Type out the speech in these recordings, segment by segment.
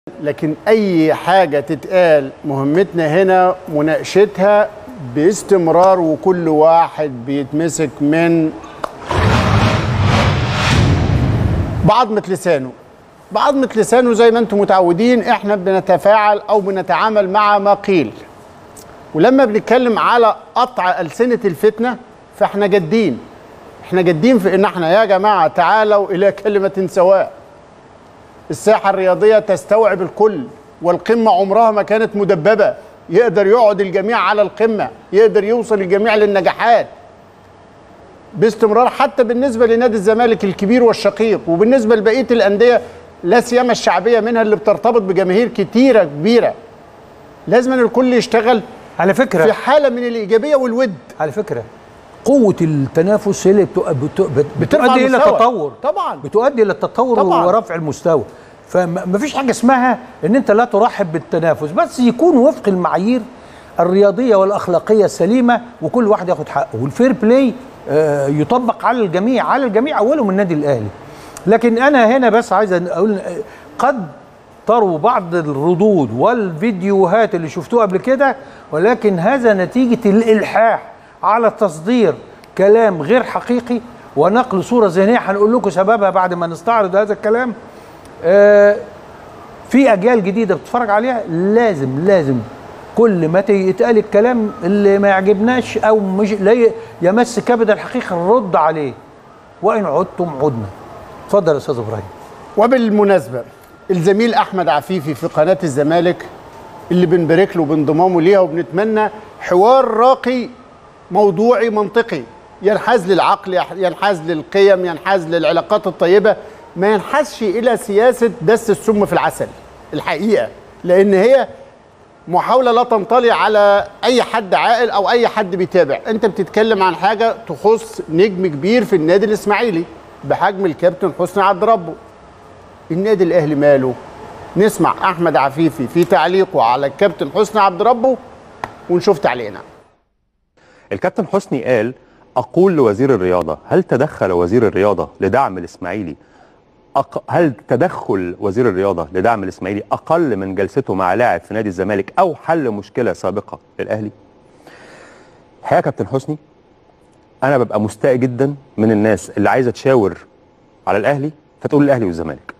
لكن اي حاجه تتقال مهمتنا هنا مناقشتها باستمرار وكل واحد بيتمسك من بعضمة لسانه بعضمة لسانه زي ما انتم متعودين احنا بنتفاعل او بنتعامل مع ما قيل ولما بنتكلم على قطع ألسنة الفتنة فاحنا جادين احنا جادين في ان احنا يا جماعة تعالوا الى كلمة سواء الساحة الرياضية تستوعب الكل والقمة عمرها ما كانت مدببة يقدر يقعد الجميع على القمة يقدر يوصل الجميع للنجاحات باستمرار حتى بالنسبة لنادي الزمالك الكبير والشقيق وبالنسبة لبقية الأندية لا سيما الشعبية منها اللي بترتبط بجماهير كتيرة كبيرة لازم أن الكل يشتغل على فكره في حالة من الإيجابية والود على فكره قوه التنافس هي اللي بتو- بتو- بت- بترفع بتؤدي الى المستوى. تطور طبعا بتؤدي الى التطور طبعاً. ورفع المستوى فما فيش حاجه اسمها ان انت لا ترحب بالتنافس بس يكون وفق المعايير الرياضيه والاخلاقيه السليمه وكل واحد ياخد حقه والفير بلاي آه، يطبق على الجميع على الجميع اولهم النادي الاهلي لكن انا هنا بس عايز اقول آه، قد تروا بعض الردود والفيديوهات اللي شفتوها قبل كده ولكن هذا نتيجه الالحاح على تصدير كلام غير حقيقي ونقل صوره ذهنيه هنقول لكم سببها بعد ما نستعرض هذا الكلام آه، في اجيال جديده بتتفرج عليها لازم لازم كل ما تيجي يتقال الكلام اللي ما يعجبناش او مش لا ي- يمس كبد الحقيقه نرد عليه وان عدتم عدنا اتفضل يا استاذ ابراهيم وبالمناسبة الزميل أحمد عفيفي في قناة الزمالك اللي بنبارك له بانضمامه ليها وبنتمنى حوار راقي موضوعي منطقي ينحاز للعقل يح- ينحاز للقيم ينحاز للعلاقات الطيبة ما ينحازش إلى سياسة دس السم في العسل الحقيقة لأن هي محاولة لا تنطلي على أي حد عاقل أو أي حد بيتابع أنت بتتكلم عن حاجة تخص نجم كبير في النادي الإسماعيلي بحجم الكابتن حسني عبد ربه النادي الاهلي ماله نسمع احمد عفيفي في تعليقه على الكابتن حسني عبد ربه ونشوف تعليقنا الكابتن حسني قال اقول لوزير الرياضه هل تدخل وزير الرياضه لدعم الاسماعيلي أق... هل تدخل وزير الرياضه لدعم الاسماعيلي اقل من جلسته مع لاعب في نادي الزمالك او حل مشكله سابقه للاهلي الحقيقه يا كابتن حسني انا ببقى مستاء جدا من الناس اللي عايزه تشاور على الاهلي فتقول الاهلي والزمالك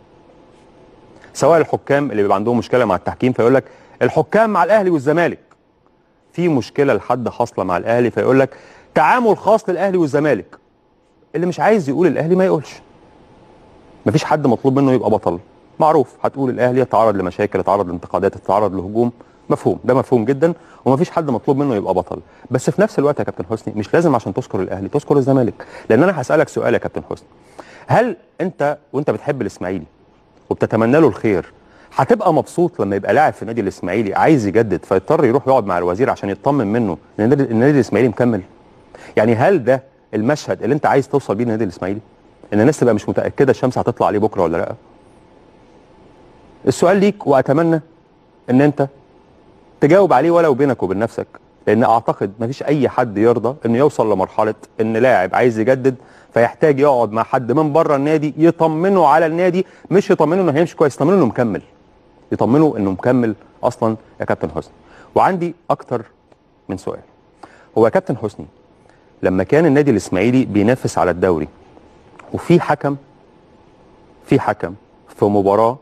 سواء الحكام اللي بيبقى عندهم مشكله مع التحكيم فيقول لك الحكام مع الاهلي والزمالك في مشكله لحد حاصله مع الاهلي فيقول لك تعامل خاص للاهلي والزمالك اللي مش عايز يقول الاهلي ما يقولش مفيش حد مطلوب منه يبقى بطل معروف هتقول الاهلي يتعرض لمشاكل يتعرض لانتقادات يتعرض لهجوم مفهوم ده مفهوم جدا ومفيش حد مطلوب منه يبقى بطل بس في نفس الوقت يا كابتن حسني مش لازم عشان تذكر الاهلي تذكر الزمالك لان انا هسالك سؤال يا كابتن حسني هل انت وانت بتحب الاسماعيلي وبتتمنى له الخير هتبقى مبسوط لما يبقى لاعب في النادي الاسماعيلي عايز يجدد فيضطر يروح يقعد مع الوزير عشان يطمن منه ان النادي النادي الاسماعيلي مكمل يعني هل ده المشهد اللي انت عايز توصل بيه النادي الاسماعيلي ان الناس تبقى مش متاكده الشمس هتطلع عليه بكره ولا لا السؤال ليك واتمنى ان انت تجاوب عليه ولو بينك وبين نفسك لان اعتقد مفيش اي حد يرضى انه يوصل لمرحله ان لاعب عايز يجدد فيحتاج يقعد مع حد من بره النادي يطمنه على النادي مش يطمنه انه هيمشي كويس يطمنه انه مكمل يطمنه انه مكمل اصلا يا كابتن حسني وعندي اكتر من سؤال هو يا كابتن حسني لما كان النادي الاسماعيلي بينافس على الدوري وفي حكم في حكم في مباراه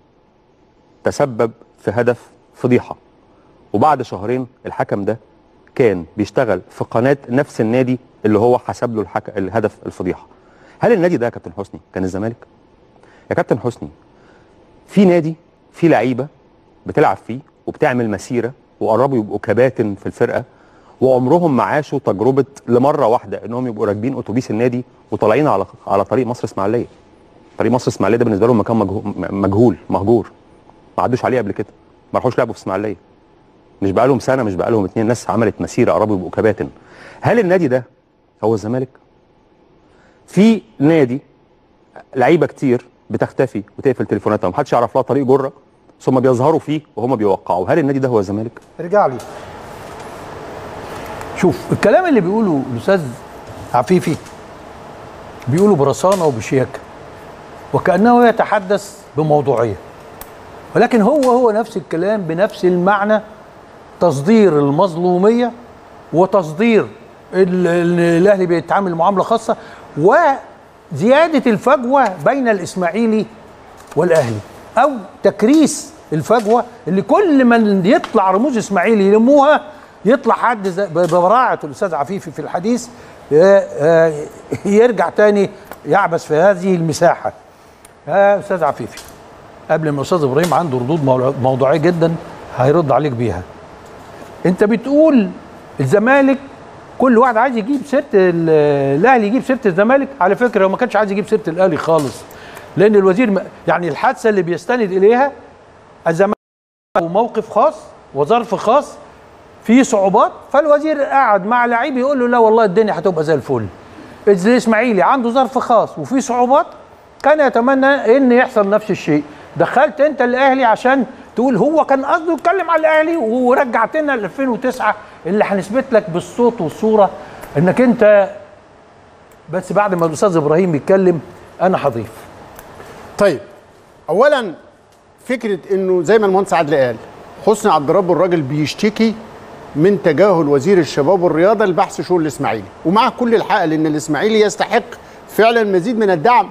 تسبب في هدف فضيحه وبعد شهرين الحكم ده كان بيشتغل في قناه نفس النادي اللي هو حسب له الحك... الهدف الفضيحه هل النادي ده يا كابتن حسني كان الزمالك يا كابتن حسني في نادي في لعيبه بتلعب فيه وبتعمل مسيره وقربوا يبقوا كباتن في الفرقه وعمرهم ما عاشوا تجربه لمره واحده انهم يبقوا راكبين اتوبيس النادي وطالعين على على طريق مصر اسماعيليه طريق مصر اسماعيليه ده بالنسبه لهم مكان مجهول, مجهول مهجور ما عدوش عليه قبل كده ما راحوش لعبوا في اسماعيليه مش بقى لهم سنه مش بقى لهم اتنين ناس عملت مسيره قربوا يبقوا كباتن هل النادي ده هو الزمالك في نادي لعيبه كتير بتختفي وتقفل تليفوناتها ومحدش يعرف لها طريق جره ثم بيظهروا فيه وهم بيوقعوا هل النادي ده هو الزمالك ارجع لي شوف الكلام اللي بيقوله الاستاذ عفيفي بيقوله برصانه وبشياكه وكانه يتحدث بموضوعيه ولكن هو هو نفس الكلام بنفس المعنى تصدير المظلوميه وتصدير ال- ال- الاهلي بيتعامل معامله خاصه وزياده الفجوه بين الاسماعيلي والاهلي او تكريس الفجوه اللي كل ما يطلع رموز اسماعيلي يلموها يطلع حد زي- ب- ببراعه الاستاذ عفيفي في الحديث آه، آه، يرجع تاني يعبث في هذه المساحه يا استاذ عفيفي قبل ما الاستاذ ابراهيم عنده ردود مو- موضوعيه جدا هيرد عليك بيها انت بتقول الزمالك كل واحد عايز يجيب سيره ال- الاهلي يجيب سيره الزمالك على فكره هو ما كانش عايز يجيب سيره الاهلي خالص لان الوزير م- يعني الحادثه اللي بيستند اليها الزمالك موقف خاص وظرف خاص فيه صعوبات فالوزير قعد مع لعيب يقول له لا والله الدنيا هتبقى زي الفل الاسماعيلي عنده ظرف خاص وفيه صعوبات كان يتمنى ان يحصل نفس الشيء دخلت انت الاهلي عشان تقول هو كان قصده يتكلم على الاهلي ورجعتنا ل 2009 اللي هنثبت لك بالصوت والصوره انك انت بس بعد ما الاستاذ ابراهيم يتكلم انا هضيف طيب اولا فكره انه زي ما المهندس عادل قال حسني عبد رب الراجل بيشتكي من تجاهل وزير الشباب والرياضه لبحث شؤون الاسماعيلي ومع كل الحق لان الاسماعيلي يستحق فعلا مزيد من الدعم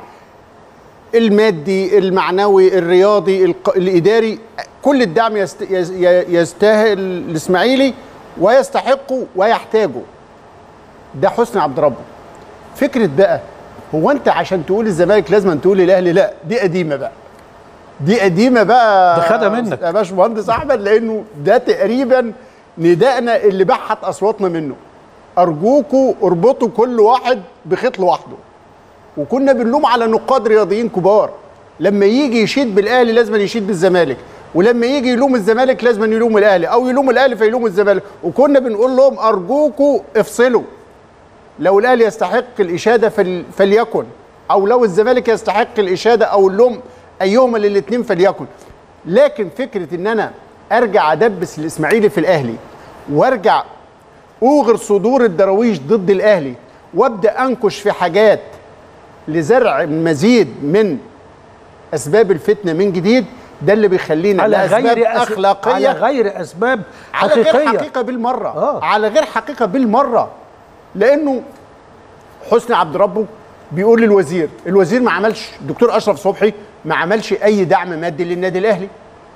المادي المعنوي الرياضي الق- الاداري كل الدعم يست... يس- ي- يستاهل الاسماعيلي ويستحقه ويحتاجه ده حسني عبد ربه فكره بقى هو انت عشان تقول الزمالك لازم تقول الاهلي لا دي قديمه بقى دي قديمه بقى ده خدها منك. يا باشمهندس احمد لانه ده تقريبا ندائنا اللي بحت اصواتنا منه ارجوكوا اربطوا كل واحد بخيط لوحده وكنا بنلوم على نقاد رياضيين كبار لما يجي يشيد بالاهلي لازم يشيد بالزمالك ولما يجي يلوم الزمالك لازم يلوم الاهلي او يلوم الاهلي فيلوم الزمالك وكنا بنقول لهم ارجوكوا افصلوا لو الاهلي يستحق الاشاده فل... فليكن او لو الزمالك يستحق الاشاده او اللوم ايهما للاثنين فليكن لكن فكره ان انا ارجع ادبس الاسماعيلي في الاهلي وارجع اوغر صدور الدراويش ضد الاهلي وابدا انكش في حاجات لزرع مزيد من اسباب الفتنه من جديد ده اللي بيخلينا على لاسباب غير أس- اخلاقيه على غير اسباب على غير حقيقيه حقيقه بالمره آه. آه. على غير حقيقه بالمره لانه حسني عبد ربه بيقول للوزير الوزير ما عملش الدكتور اشرف صبحي ما عملش اي دعم مادي للنادي الاهلي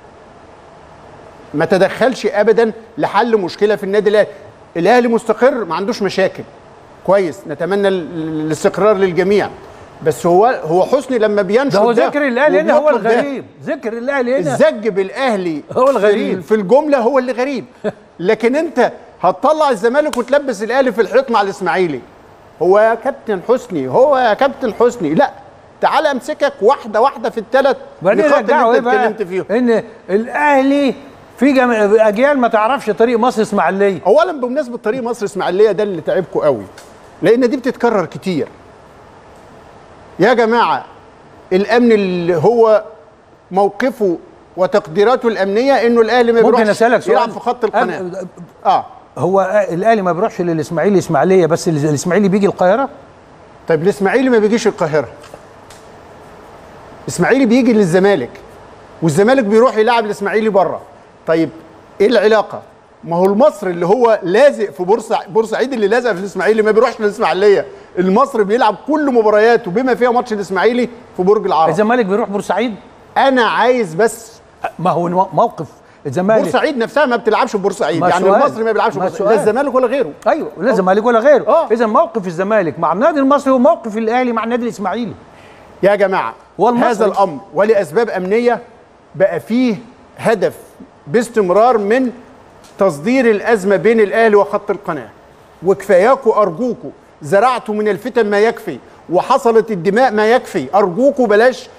ما تدخلش ابدا لحل مشكله في النادي الاهلي الاهلي مستقر ما عندوش مشاكل كويس نتمنى ال- الاستقرار للجميع بس هو هو حسني لما بينشر ده هو ذكر الاهلي هنا هو وبيطلب ده، الغريب ذكر الاهلي هنا الزج بالاهلي هو الغريب. في- في الجمله هو اللي غريب لكن انت هتطلع الزمالك وتلبس الاهلي في الحيط مع الاسماعيلي هو يا كابتن حسني هو يا كابتن حسني لا تعال امسكك واحده واحده في الثلاث بعدين نقاط اللي رجعوا ايه انت بقى اتكلمت فيهم ان الاهلي في جم... اجيال ما تعرفش طريق مصر اسماعيليه اولا بمناسبه طريق مصر اسماعيليه ده اللي تعبكم قوي لان دي بتتكرر كتير يا جماعه الامن اللي هو موقفه وتقديراته الامنيه انه الاهلي ما ممكن بيروحش اسالك سؤال يلعب في خط القناه أب- اه هو الاهلي ما بيروحش للاسماعيلي اسماعيليه بس الاسماعيلي بيجي القاهره طيب الاسماعيلي ما بيجيش القاهره الاسماعيلي بيجي للزمالك والزمالك بيروح يلعب الاسماعيلي بره طيب ايه العلاقه ما هو المصري اللي هو لازق في بورسع بورسعيد اللي لازق في الاسماعيلي ما بيروحش للاسماعيليه المصري بيلعب كل مبارياته بما فيها ماتش الاسماعيلي في برج العرب الزمالك بيروح بورسعيد انا عايز بس ما هو المو- موقف الزمالك بورسعيد نفسها ما بتلعبش في بورسعيد ما يعني سؤال. المصري ما بيلعبش في ما بورسعيد لا سؤال. الزمالك ولا غيره ايوه لا الزمالك ولا غيره آه. اذا موقف الزمالك مع النادي المصري وموقف الاهلي مع النادي الاسماعيلي يا جماعه هو المصري- هذا الامر ولاسباب امنيه بقى فيه هدف باستمرار من تصدير الازمه بين الاهلي وخط القناه وكفاياكوا ارجوكوا زرعتوا من الفتن ما يكفي وحصلت الدماء ما يكفي ارجوكوا بلاش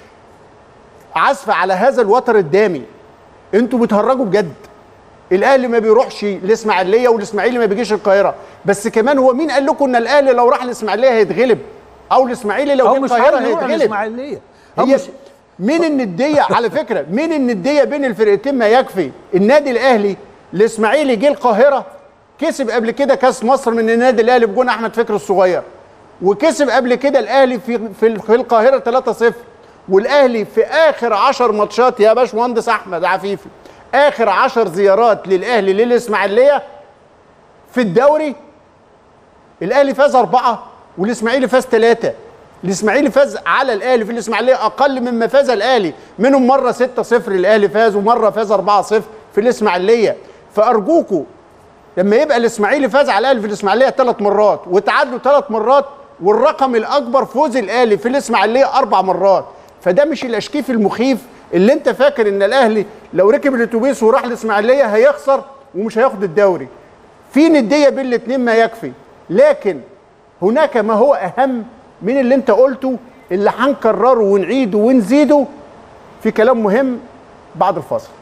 عزف على هذا الوتر الدامي انتوا بتهرجوا بجد الاهلي ما بيروحش الاسماعيليه والاسماعيلي ما بيجيش القاهره بس كمان هو مين قال لكم ان الاهلي لو راح الاسماعيليه هيتغلب او الاسماعيلي لو او جه مش القاهره عايز يروح هيتغلب الاسماعيليه أو هي مش مين النديه على فكره مين النديه بين الفرقتين ما يكفي النادي الاهلي الاسماعيلي جه القاهره كسب قبل كده كاس مصر من النادي الاهلي بجون احمد فكري الصغير وكسب قبل كده الاهلي في في في القاهره 3-0 والاهلي في اخر عشر ماتشات يا باشمهندس احمد عفيفي اخر عشر زيارات للاهلي للاسماعيليه في الدوري الاهلي فاز اربعه والاسماعيلي فاز ثلاثه الاسماعيلي فاز على الاهلي في الاسماعيليه اقل مما فاز الاهلي منهم مره 6-0 الاهلي فاز ومره فاز 4-0 في الاسماعيليه فارجوكوا لما يبقى الاسماعيلي فاز على الاهلي في الاسماعيليه ثلاث مرات وتعادلوا ثلاث مرات والرقم الاكبر فوز الاهلي في الاسماعيليه اربع مرات فده مش الاشكيف المخيف اللي انت فاكر ان الاهلي لو ركب الاتوبيس وراح الاسماعيليه هيخسر ومش هياخد الدوري في نديه بين الاثنين ما يكفي لكن هناك ما هو اهم من اللي انت قلته اللي هنكرره ونعيده ونزيده في كلام مهم بعد الفاصل